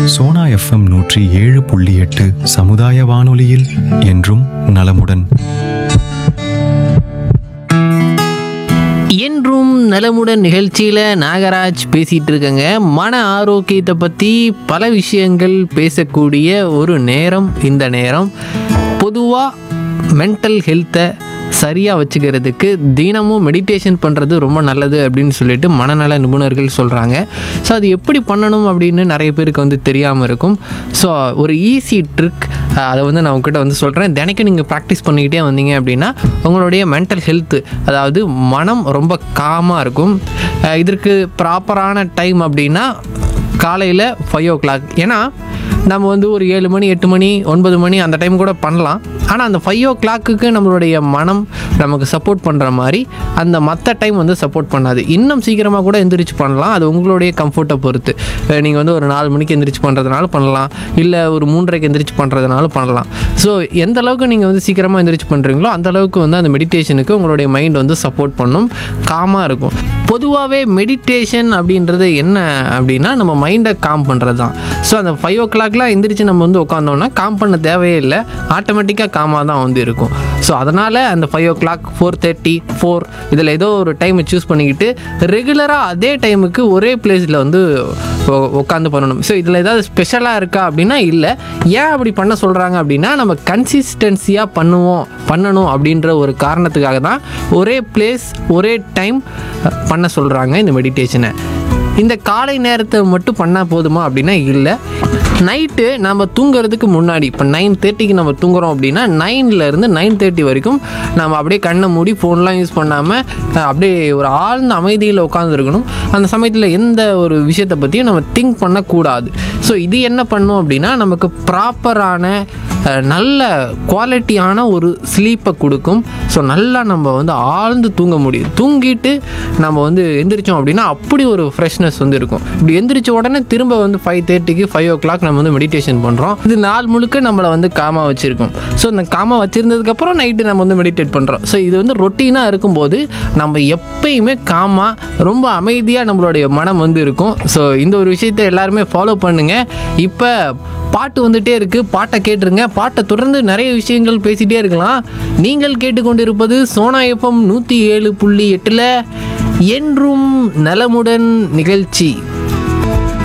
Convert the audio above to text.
Sona FM நூற்றி ஏழு புள்ளி எட்டு சமுதாய வானொலியில் என்றும் நலமுடன் என்றும் நலமுடன் நிகழ்ச்சியில் நாகராஜ் பேசிகிட்டு இருக்கேங்க மன ஆரோக்கியத்தை பற்றி பல விஷயங்கள் பேசக்கூடிய ஒரு நேரம் இந்த நேரம் பொதுவாக மென்டல் ஹெல்த்தை சரியாக வச்சுக்கிறதுக்கு தினமும் மெடிடேஷன் பண்ணுறது ரொம்ப நல்லது அப்படின்னு சொல்லிட்டு மனநல நிபுணர்கள் சொல்கிறாங்க ஸோ அது எப்படி பண்ணணும் அப்படின்னு நிறைய பேருக்கு வந்து தெரியாமல் இருக்கும் ஸோ ஒரு ஈஸி ட்ரிக் அதை வந்து நான் உங்ககிட்ட வந்து சொல்கிறேன் தினைக்கும் நீங்கள் ப்ராக்டிஸ் பண்ணிக்கிட்டே வந்தீங்க அப்படின்னா உங்களுடைய மென்டல் ஹெல்த்து அதாவது மனம் ரொம்ப காமாக இருக்கும் அஹ் இதற்கு ப்ராப்பரான டைம் அப்படின்னா காலையில் ஃபைவ் ஓ கிளாக் ஏன்னா நம்ம வந்து ஒரு ஏழு மணி எட்டு மணி ஒன்பது மணி அந்த டைம் கூட பண்ணலாம் ஆனால் அந்த ஃபைவ் ஓ கிளாக்குக்கு நம்மளுடைய மனம் நமக்கு சப்போர்ட் பண்ணுற மாதிரி அந்த மற்ற டைம் வந்து சப்போர்ட் பண்ணாது இன்னும் சீக்கிரமாக கூட எந்திரிச்சு பண்ணலாம் அது உங்களுடைய கம்ஃபர்ட்டை பொறுத்து நீங்கள் வந்து ஒரு நாலு மணிக்கு எந்திரிச்சு பண்ணுறதுனால பண்ணலாம் இல்லை ஒரு மூன்றரைக்கு எந்திரிச்சு பண்ணுறதுனால பண்ணலாம் ஸோ எந்த அளவுக்கு நீங்கள் வந்து சீக்கிரமாக எந்திரிச்சு பண்ணுறீங்களோ அந்த அளவுக்கு வந்து அந்த மெடிடேஷனுக்கு உங்களுடைய மைண்ட் வந்து சப்போர்ட் பண்ணும் காமாக இருக்கும் பொதுவாகவே மெடிடேஷன் அப்படின்றது என்ன அப்படின்னா நம்ம மைண்டை காம் பண்ணுறது தான் ஸோ அந்த ஃபைவ் ஓ கிளாக்லாம் எந்திரிச்சு நம்ம வந்து உட்காந்தோம்னா காம் பண்ண தேவையே இல்லை ஆட்டோமேட்டிக்காக காமாக தான் வந்து இருக்கும் ஸோ அதனால் அந்த five o'clock four thirty four இதில் ஏதோ ஒரு டைமை சூஸ் பண்ணிக்கிட்டு ரெகுலராக அதே டைமுக்கு ஒரே பிளேஸில் வந்து உட்காந்து பண்ணணும் ஸோ இதில் ஏதாவது ஸ்பெஷலாக இருக்கா அப்படின்னா இல்லை ஏன் அப்படி பண்ண சொல்கிறாங்க அப்படின்னா நம்ம கன்சிஸ்டன்சியாக பண்ணுவோம் பண்ணணும் அப்படின்ற ஒரு காரணத்துக்காக தான் ஒரே பிளேஸ் ஒரே டைம் பண்ண சொல்கிறாங்க இந்த மெடிடேஷனை இந்த காலை நேரத்தை மட்டும் பண்ணால் போதுமா அப்படின்னா இல்லை நைட்டு நம்ம தூங்குறதுக்கு முன்னாடி இப்போ நைன் தேர்ட்டிக்கு நம்ம தூங்குறோம் அப்படின்னா நைன்லேருந்து நைன் தேர்ட்டி வரைக்கும் நம்ம அப்படியே கண்ணை மூடி ஃபோன்லாம் யூஸ் பண்ணாமல் அப்படியே ஒரு ஆழ்ந்த அமைதியில் உட்காந்துருக்கணும் அந்த சமயத்தில் எந்த ஒரு விஷயத்தை பற்றியும் நம்ம திங்க் பண்ணக்கூடாது ஸோ இது என்ன பண்ணும் அப்படின்னா நமக்கு ப்ராப்பரான அஹ், நல்ல குவாலிட்டியான ஒரு ஸ்லீப்பை கொடுக்கும் ஸோ நல்லா நம்ம வந்து ஆழ்ந்து தூங்க முடியும் தூங்கிட்டு நம்ம வந்து எந்திரிச்சோம் அப்படின்னா அப்படி ஒரு ஃப்ரெஷ்னஸ் வந்து இருக்கும் இப்படி எந்திரிச்ச உடனே திரும்ப வந்து ஃபைவ் தேர்ட்டிக்கு ஃபைவ் ஓ கிளாக் நம்ம வந்து மெடிடேஷன் பண்ணுறோம் இது நாள் முழுக்க நம்மளை வந்து காமா வச்சுருக்கோம் ஸோ இந்த காமா வச்சுருந்ததுக்கப்புறம் நைட்டு நம்ம வந்து மெடிடேட் பண்ணுறோம் ஸோ இது வந்து ரொட்டீனாக இருக்கும்போது நம்ம எப்பயுமே காமா ரொம்ப அமைதியாக நம்மளுடைய மனம் வந்து இருக்கும் ஸோ இந்த ஒரு விஷயத்தை எல்லாருமே ஃபாலோ பண்ணுங்கள் இப்போ பாட்டு வந்துட்டே இருக்கு பாட்டை கேட்டுருங்க பாட்டை தொடர்ந்து நிறைய விஷயங்கள் பேசிட்டே இருக்கலாம் நீங்கள் கேட்டுக்கொண்டிருப்பது சோனா எஃப்எம் நூற்றி ஏழு புள்ளி எட்டில் என்றும் நலமுடன் நிகழ்ச்சி